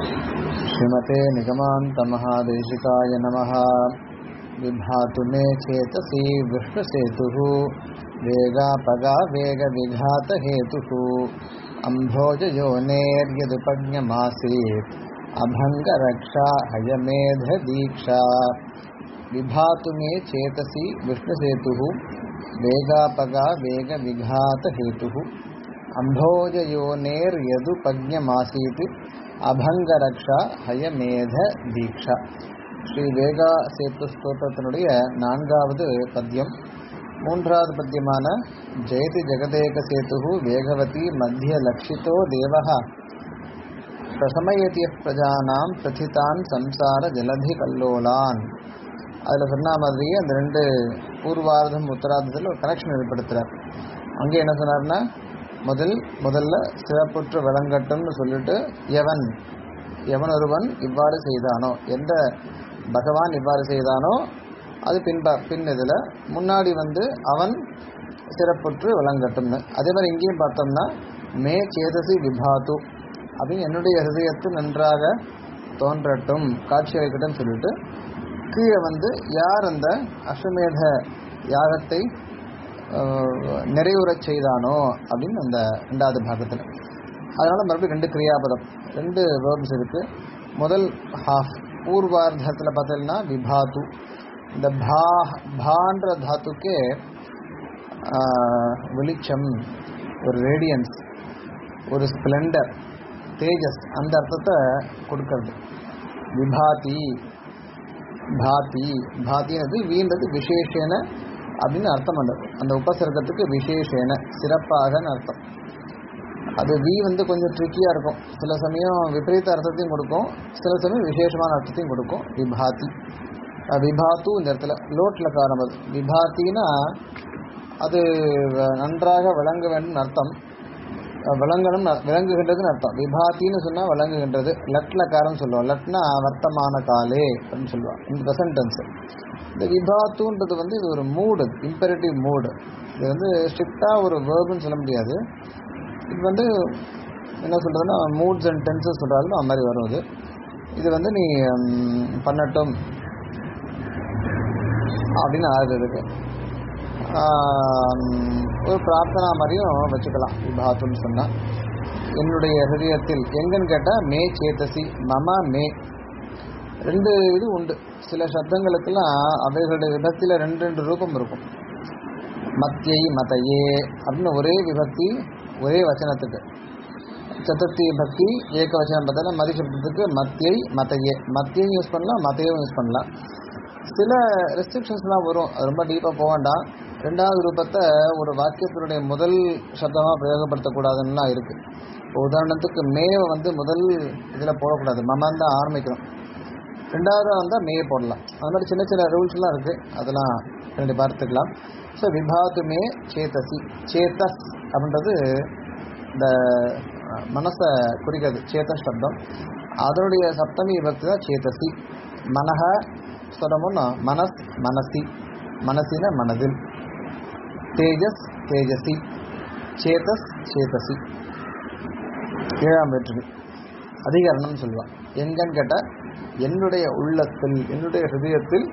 श्रीमते निगमान्तमहादेशिकाय नमः विभातु मे चेतसि विष्णुसेतुः वेगापगा वेगविघातहेतुः अम्भोजयोनेर्यदुपज्ञमासीत् अभङ्गरक्षा हयमेधदीक्षा विभातु मे चेतसि विष्णुसेतुः वेगापगा वेगविघातहेतुः அம்போஜயோனேர்யதுபஜ்ஞமாசீத் அபங்கரக்ஷா ஹயமேத தீக்ஷா ஸ்ரீ வேகா சேத்து ஸ்தோத்திரத்தினுடைய நான்காவது பத்தியம் மூன்றாவது பத்தியமான ஜெயதி ஜெகதேக சேத்து வேகவதி மத்திய லக்ஷிதோ தேவः பிரசமயத்திய பிரஜானாம் பிரதிதான் சம்சார ஜலதி கல்லோலான் அதில் சொன்ன மாதிரியே அந்த ரெண்டு பூர்வார்த்தம் உத்தரார்த்தத்தில் ஒரு கனெக்ஷன் ஏற்படுத்துகிறார் அங்கே என்ன சொன்னார்னா முதல் முதல்ல சிறப்புற்று விளங்கட்டும்னு சொல்லிட்டு எவன் எவன் ஒருவன் இவ்வாறு செய்தானோ எந்த பகவான் இவ்வாறு செய்தானோ அது பின்ப பின் இதில் முன்னாடி வந்து அவன் சிறப்புற்று விளங்கட்டும்னு அதே மாதிரி இங்கேயும் பார்த்தோம்னா மே சேதசி விபாத்து அப்படின்னு என்னுடைய ஹிருதயத்து நன்றாக தோன்றட்டும் காட்சி அளிக்கட்டும் சொல்லிட்டு கீழே வந்து யார் அந்த அஸ்வமேத யாகத்தை நிறைவுறச் செய்தானோ அப்படின்னு அந்த ரெண்டாவது பாகத்தில் அதனால் மறுபடியும் ரெண்டு கிரியாபதம் ரெண்டு வேர்ப்ஸ் இருக்குது முதல் ஹாஃப் பூர்வார்த்தத்தில் பார்த்தீங்கன்னா விபாத்து இந்த பா பான்ற தாத்துக்கே வெளிச்சம் ஒரு ரேடியன்ஸ் ஒரு ஸ்ப்ளெண்டர் தேஜஸ் அந்த அர்த்தத்தை கொடுக்கறது விபாதி பாதி பாத்தினது வீண்டது விசேஷன அப்படின்னு அர்த்தம் அந்த அந்த உபசர்க்கத்துக்கு விசேஷன சிறப்பாகன்னு அர்த்தம் அது வி வந்து கொஞ்சம் ட்ரிக்கியாக இருக்கும் சில சமயம் விபரீத அர்த்தத்தையும் கொடுக்கும் சில சமயம் விசேஷமான அர்த்தத்தையும் கொடுக்கும் விபாதி விபாத்து இந்த இடத்துல லோட்டில் காரணம் அது விபாத்தின்னா அது நன்றாக விளங்க வேண்டும் அர்த்தம் விளங்கணும் விளங்குகின்றதுன்னு அர்த்தம் விபாத்தின்னு சொன்னால் விளங்குகின்றது லட்ல காரம் சொல்லுவோம் லட்னா வர்த்தமான காலே அப்படின்னு சொல்லுவாள் இந்த ப்ரெசன்ட் டென்ஸ் இந்த விபாத்துன்றது வந்து இது ஒரு மூடு இம்பெரட்டிவ் மூடு இது வந்து ஸ்ட்ரிக்டாக ஒரு வேர்புன்னு சொல்ல முடியாது இது வந்து என்ன சொல்கிறதுன்னா மூட்ஸ் அண்ட் டென்சஸ் சொல்கிறாலும் அந்த மாதிரி வரும் இது இது வந்து நீ பண்ணட்டும் அப்படின்னு ஆகுறதுக்கு ஒரு பிரார்த்தனா மாதிரியும் வச்சுக்கலாம் விபாத்துன்னு சொன்னால் என்னுடைய ஹிருதயத்தில் எங்கன்னு கேட்டால் மே சேத்தசி மம மே ரெண்டு இது உண்டு சில சப்தங்களுக்கெல்லாம் அவைகளுடைய விபக்தியில் ரெண்டு ரெண்டு ரூபம் இருக்கும் மத்தியை மதையே அப்படின்னு ஒரே விபக்தி ஒரே வச்சனத்துக்கு சதுர்த்தி பக்தி ஏக வச்சனம் பார்த்தா மதி சப்தத்துக்கு மத்தியை மத்தையே மத்தியும் யூஸ் பண்ணலாம் மத்தையும் யூஸ் பண்ணலாம் சில ரெஸ்ட்ரிக்ஷன்ஸ்லாம் வரும் அது ரொம்ப டீப்பாக போக வேண்டாம் ரெண்டாவது ரூபத்தை ஒரு வாக்கியத்தினுடைய முதல் சப்தமாக பிரயோகப்படுத்தக்கூடாதுன்னா இருக்குது இப்போ உதாரணத்துக்கு மேவை வந்து முதல் இதில் போடக்கூடாது மமான் தான் ஆரம்பிக்கணும் ரெண்டாவதாக வந்தால் மே போடலாம் அது மாதிரி சின்ன சின்ன ரூல்ஸ்லாம் இருக்குது அதெல்லாம் ரெண்டு பார்த்துக்கலாம் ஸோ விபாத்து மே சேத்தசி சேத்தஸ் அப்படின்றது இந்த மனசை குறிக்கிறது சேத்தஸ் சப்தம் அதனுடைய சப்தமி விபக்தி தான் சேத்தசி மனக சொல்லணும்னா மனஸ் மனசி மனசின மனதில் தேஜஸ் தேஜசி சேதஸ் சேதசி ஏழாம் வேற்றுமை அதிகரணம் சொல்லுவான் எங்கன்னு கேட்டால் என்னுடைய உள்ளத்தில் என்னுடைய ஹிருதயத்தில்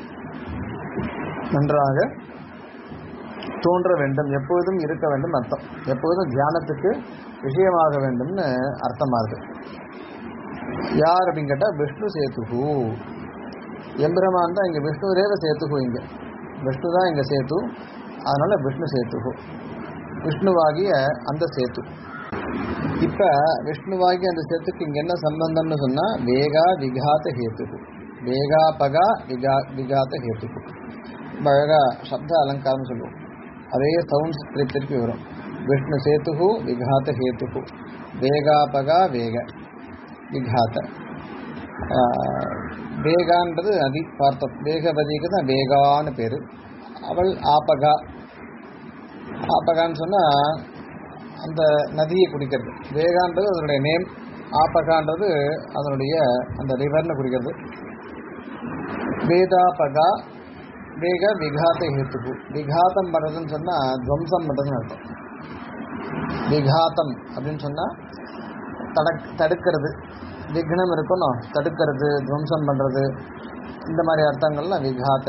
நன்றாக தோன்ற வேண்டும் எப்பொழுதும் இருக்க வேண்டும் அர்த்தம் எப்பொழுதும் தியானத்துக்கு விஷயமாக வேண்டும்னு அர்த்தமாகுது யார் அப்படின்னு கேட்டால் விஷ்ணு சேத்துகு எம்பிரமான் தான் இங்கே விஷ்ணு ரேவ சேத்துகு இங்கே விஷ்ணு தான் இங்கே சேத்து அதனால விஷ்ணு சேத்துகு விஷ்ணுவாகிய அந்த சேத்து இப்போ விஷ்ணுவாகிய அந்த சேத்துக்கு இங்கே என்ன சம்பந்தம்னு சொன்னால் வேகா விகாத ஹேத்துகு வேகா பகா விகா விகாத ஹேத்துகு அழகா சப்த அலங்காரம் சொல்லுவோம் அதே சவுண்ட்ஸ் திருப்பி திருப்பி வரும் விஷ்ணு சேத்துகு விகாத ஹேத்துகு வேகாபகா வேக விகாத வேகான்றது நதி பார்த்தோம் வேகவதிக்கு தான் வேகான்னு பேர் அவள் ஆபகா ஆபகான்னு சொன்னால் அந்த நதியை குடிக்கிறது வேகான்றது அதனுடைய நேம் ஆபகான்றது அதனுடைய அந்த ரிவர்னு குறிக்கிறது வேதாபகா வேக விகாத ஹேத்துக்கு விகாதம் பண்ணுறதுன்னு சொன்னால் துவம்சம் பண்ணுறதுன்னு அர்த்தம் விகாத்தம் அப்படின்னு சொன்னால் தடக் தடுக்கிறது விக்னம் இருக்கணும் தடுக்கிறது துவம்சம் பண்ணுறது இந்த மாதிரி அர்த்தங்கள்லாம் விகாத்த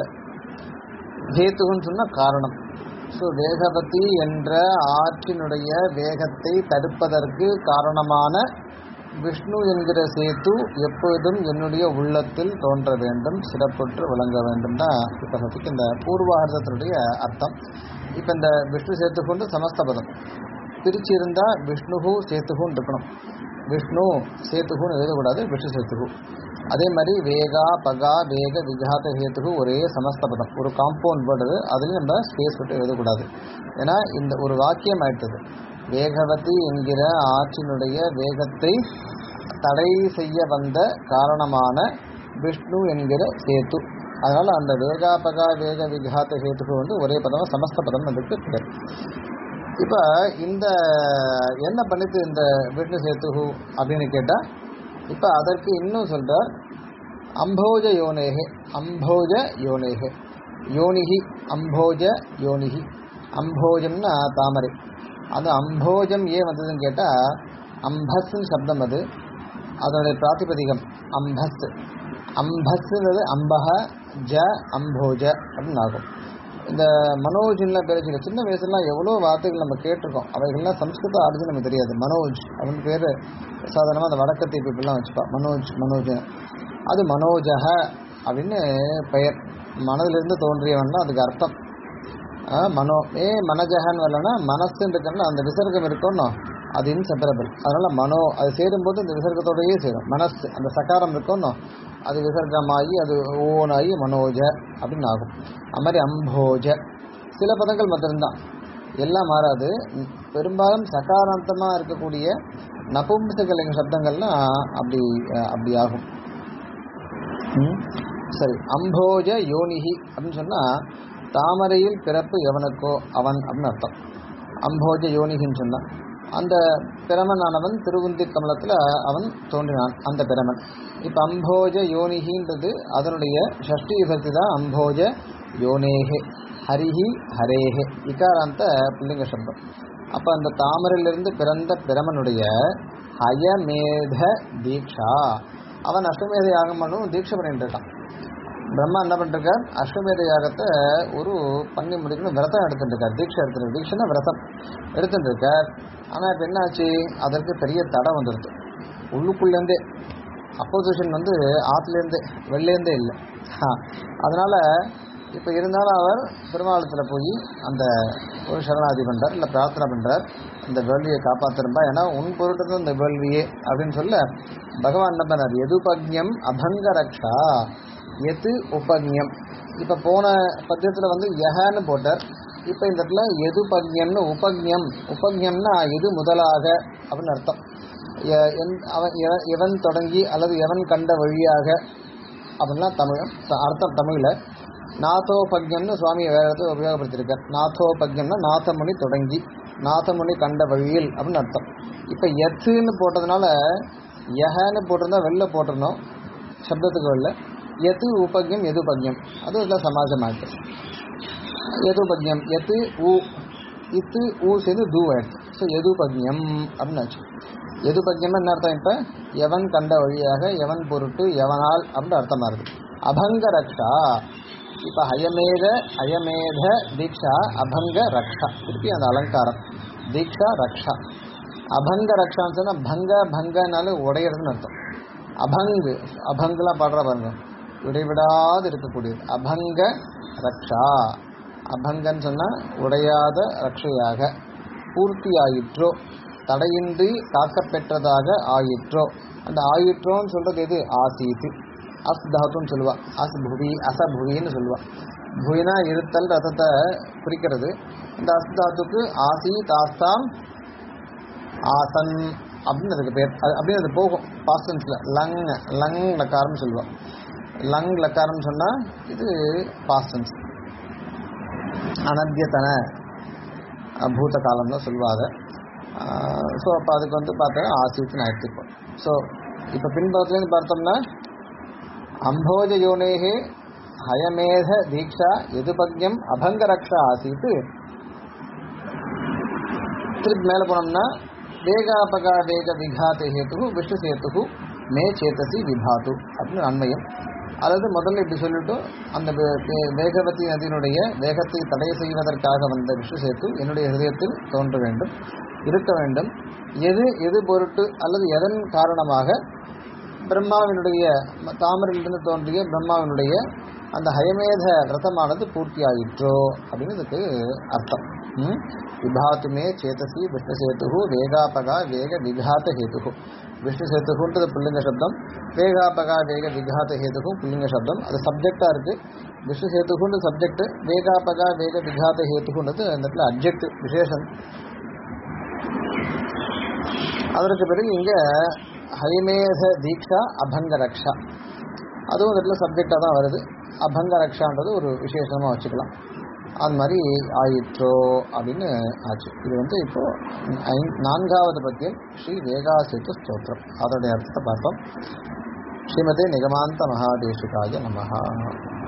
ஹேத்துன்னு சொன்னால் காரணம் ஸோ வேகவதி என்ற ஆற்றினுடைய வேகத்தை தடுப்பதற்கு காரணமான விஷ்ணு என்கிற சேத்து எப்பொழுதும் என்னுடைய உள்ளத்தில் தோன்ற வேண்டும் சிறப்புற்று விளங்க வேண்டும் தான் இப்போ இந்த பூர்வார்த்தத்தினுடைய அர்த்தம் இப்போ இந்த விஷ்ணு சேத்து கொண்டு சமஸ்த பதம் பிரிச்சிருந்தா விஷ்ணுகு சேத்துகுன்னு இருக்கணும் விஷ்ணு சேத்துகுன்னு எழுதக்கூடாது விஷ்ணு சேத்துகு அதே மாதிரி வேகா பகா வேக விகாத ஹேத்துகு ஒரே சமஸ்த பதம் ஒரு காம்பவுண்ட் வேர்டு அது அதுலேயும் நம்ம ஸ்பேஸ் விட்டு எழுதக்கூடாது ஏன்னா இந்த ஒரு வாக்கியம் ஆயிட்டது வேகவதி என்கிற ஆற்றினுடைய வேகத்தை தடை செய்ய வந்த காரணமான விஷ்ணு என்கிற சேத்து அதனால அந்த வேகாபகா வேக விகாத ஹேத்துக்கு வந்து ஒரே பதம் சமஸ்த பதம் அதுக்கு பேர் இப்போ இந்த என்ன பண்ணிட்டு இந்த விஷ்ணு சேத்து அப்படின்னு கேட்டால் இப்போ அதற்கு இன்னும் சொல்கிறார் அம்போஜ யோனேகே அம்போஜ யோனேகே யோனிகி அம்போஜ யோனிகி அம்போஜம்னா தாமரை அது அம்போஜம் ஏன் வந்ததுன்னு கேட்டால் அம்பஸ்ன்னு சப்தம் அது அதனுடைய பிராத்திபதிகம் அம்பஸ் அம்பஸ்ன்றது அம்பக ஜ அம்போஜ அப்படின்னு ஆகும் இந்த மனோஜ்லாம் பேர் வச்சுக்க சின்ன வயசுலாம் எவ்வளோ வார்த்தைகள் நம்ம கேட்டிருக்கோம் அவைகள்லாம் சம்ஸ்கிருத ஆர்ஜி நமக்கு தெரியாது மனோஜ் அப்படின்னு பேர் சாதாரணமாக அந்த வடக்கத்தை பீப்புளெலாம் வச்சுப்பா மனோஜ் மனோஜ் அது மனோஜக அப்படின்னு பெயர் மனதிலிருந்து தோன்றியவன் தான் அதுக்கு அர்த்தம் ஆ, மனோ ஏ மனஜகன்னு வரலன்னா மனசுன்னு இருக்கணும்னா அந்த விசர்க்கம் இருக்கணும் அது இன்செப்பரபிள் அதனால மனோ அது சேரும்போது இந்த விசர்க்கத்தோடயே சேரும் மனசு அந்த சகாரம் இருக்கணும் அது விசர்க்கமாகி அது ஓனாகி மனோஜ அப்படின்னு ஆகும் அது மாதிரி அம்போஜ சில பதங்கள் மாத்திரம்தான் எல்லாம் மாறாது ம், பெரும்பாலும் சகாராந்தமாக இருக்கக்கூடிய நபும்சகலிங்க சப்தங்கள்லாம் அப்படி அஹ், அப்படி ஆகும் ம். சரி அம்போஜ யோனிஹி அப்படின்னு சொன்னால் தாமரையில் பிறப்பு எவனுக்கோ அவன் அப்படின்னு அர்த்தம் அம்போஜ யோனிகின்னு சொன்னான் அந்த பிரமனானவன் திருவுந்தி கமலத்தில் அவன் தோன்றினான் அந்த பிரமன் இப்போ அம்போஜ யோனிகின்றது அதனுடைய ஷஷ்டி விபக்தி தான் அம்போஜ யோனேகே ஹரிஹி ஹரேஹே இகாராந்த புல்லிங்க சப்தம் அப்போ அந்த தாமரையிலிருந்து பிறந்த பிரமனுடைய ஹயமேத தீக்ஷா அவன் அஷ்டமேத யாகம் பண்ணும் தீட்சை பண்ணிட்டு இருக்கான் பிரம்மா என்ன பண்ணிருக்கார் அஸ்வமேத யாகத்தை ஒரு பண்ணி முடிக்கணும் விரதம் எடுத்துட்டு இருக்கார் தீட்சை எடுத்துட்டு தீட்சைனா விரதம் எடுத்துட்டு இருக்கார் ஆனால் இப்போ என்னாச்சு அதற்கு பெரிய தடை வந்துடுது உள்ளுக்குள்ளேருந்தே அப்போசிஷன் வந்து ஆற்றுலேருந்தே வெளிலேருந்தே இல்லை அதனால் இப்போ இருந்தாலும் அவர் பெருமாளத்தில் போய் அந்த ஒரு சரணாதி பண்ணுறார் இல்லை பிரார்த்தனை பண்ணுறார் இந்த வேள்வியை காப்பாற்றுறப்பா ஏன்னா உன் பொருட்டு தான் இந்த வேள்வியே அப்படின்னு சொல்ல பகவான் என்ன பண்ணார் எதுபக்ஞம் அபங்க ரக்ஷா எது உபக்ஞம் இப்போ போன பத்தியத்தில் வந்து யஹன்னு போட்டார் இப்போ இந்த இடத்துல எது பக்ஞம்னு உபக்ஞம் உபக்ஞம்னா எது முதலாக அப்படின்னு அர்த்தம் எ- எந்- அவன் எவன் எவன் தொடங்கி அல்லது எவன் கண்ட வழியாக அப்படின்லாம் தமிழ் த- அர்த்தம் தமிழில் நாதோபக்ஞம்னு சுவாமி வேற இடத்துல உபயோகப்படுத்தியிருக்கார் நாதோபக்ஞம்னா நாதமுனி தொடங்கி நாதமுனி கண்ட வழியில் அப்படின்னு அர்த்தம் இப்போ எத்துன்னு போட்டதுனால யஹன்னு போட்டிருந்தா வெளில போட்டிருந்தோம் சப்தத்துக்கு வெளில எது உபக்ஞம் எது பக்ஞம் அது இதில் சமாஜமாயிட்டு எது பக்ஞம் எத்து ஊ இத்து ஊ சேர்ந்து தூ ஆயிடுச்சு ஸோ எது பக்ஞம் அப்படின்னு ஆச்சு எது பக்ஞம் என்ன அர்த்தம் இப்போ எவன் கண்ட வழியாக எவன் பொருட்டு எவனால் அப்படின்னு அர்த்தமா இருக்கு அபங்க ரக்ஷா இப்போ ஹயமேத அயமேத தீக்ஷா அபங்க ரக்ஷா திருப்பி அந்த அலங்காரம் தீக்ஷா ரக்ஷா அபங்க ரக்ஷான்னு சொன்னா பங்க பங்கனாலும் உடையிறதுன்னு அர்த்தம் அபங்கு அபங்கெல்லாம் பாடுற பாருங்க இடைவிடாது இருக்கக்கூடியது அபங்க ரக்ஷா அபங்கன்னு சொன்னா உடையாத ரக்ஷையாக பூர்த்தியாயிற்றோ தடையின்றி காக்கப்பெற்றதாக ஆயிற்றோ அந்த ஆயிற்றோன்னு சொல்றது எது ஆசீத்து அஸ் தாத்துன்னு சொல்லுவா அஸ் புவி அச புவின்னு சொல்லுவா புவினா இருத்தல் ரதத்தை குறிக்கிறது இந்த அஸ் தாத்துக்கு ஆசீத் ஆஸ்தாம் ஆசன் அப்படின்னு அதுக்கு பேர் அது அப்படின்னு அது போகும் பாஸ்டன்ஸில் லங் லங் லக்காரம்னு சொல்லுவாள் லங் லக்காரம்னு சொன்னால் இது பாஸ்டன்ஸ் அனத்தியத்தன அஹ், பூத காலம் தான் சொல்லுவாங்க ஸோ அப்போ அதுக்கு வந்து பார்த்தா ஆசித்துன்னு எடுத்துப்போம் ஸோ இப்போ பின்புறத்துலேருந்து பார்த்தோம்னா அம்போஜ யோனேகே ஹயமேத தீக்ஷா எதுபக்யம் அபங்க ரக்ஷா ஆசீத்து திருப்பி மேலே போனோம்னா வேகாபகா வேக விகாத ஹேத்து விஷ்ணு சேத்து மே சேத்தசி விபாத்து அப்படின்னு அண்மையம் அதாவது முதல்ல இப்படி சொல்லிட்டு அந்த வே- வே- வேகவதி நதியினுடைய வேகத்தை தடை செய்வதற்காக வந்த விஷ்ணு சேத்து என்னுடைய ஹிருதயத்தில் தோன்ற வேண்டும் இருக்க வேண்டும் எது எது பொருட்டு அல்லது எதன் காரணமாக பிரம்மாவினுடைய ம- தாமரையிலிருந்து தோன்றிய பிரம்மாவினுடைய அந்த ஹயமேத விரதமானது பூர்த்தியாயிற்றோ அப்படின்னு இதுக்கு அர்த்தம் ம்? விபாத்துமே சேதசி விஷ்ணு சேத்து வேகாபகா வேக விகாத ஹேது விஷ்ணு சேத்துன்றது புல்லிங்க சப்தம் வேகாபகா வேக விகாத ஹேது புல்லிங்க சப்தம் அது சப்ஜெக்டா இருக்கு விஷ்ணு சேத்துகுண்டு சப்ஜெக்ட் வேகாபகா வேக விகாத ஹேத்துகுன்றது அந்த இடத்துல அப்ஜெக்ட் விசேஷம் அதற்கு பிறகு இங்க ஹயமேத தீக்ஷா அபங்க ரக்ஷா அதுவும் இந்த இடத்துல சப்ஜெக்டாக தான் வருது அபங்க ரக்ஷான்றது ஒரு விசேஷமாக வச்சுக்கலாம் அது மாதிரி ஆயிற்றோ அப்படின்னு ஆச்சு இது வந்து இப்போ ஐந்- நான்காவது பத்தியம் ஸ்ரீ வேகாசேத்து ஸ்தோத்திரம் அதோடைய அர்த்தத்தை பார்த்தோம் ஸ்ரீமதே நிகமாந்த மகாதேசிகாய நமஹா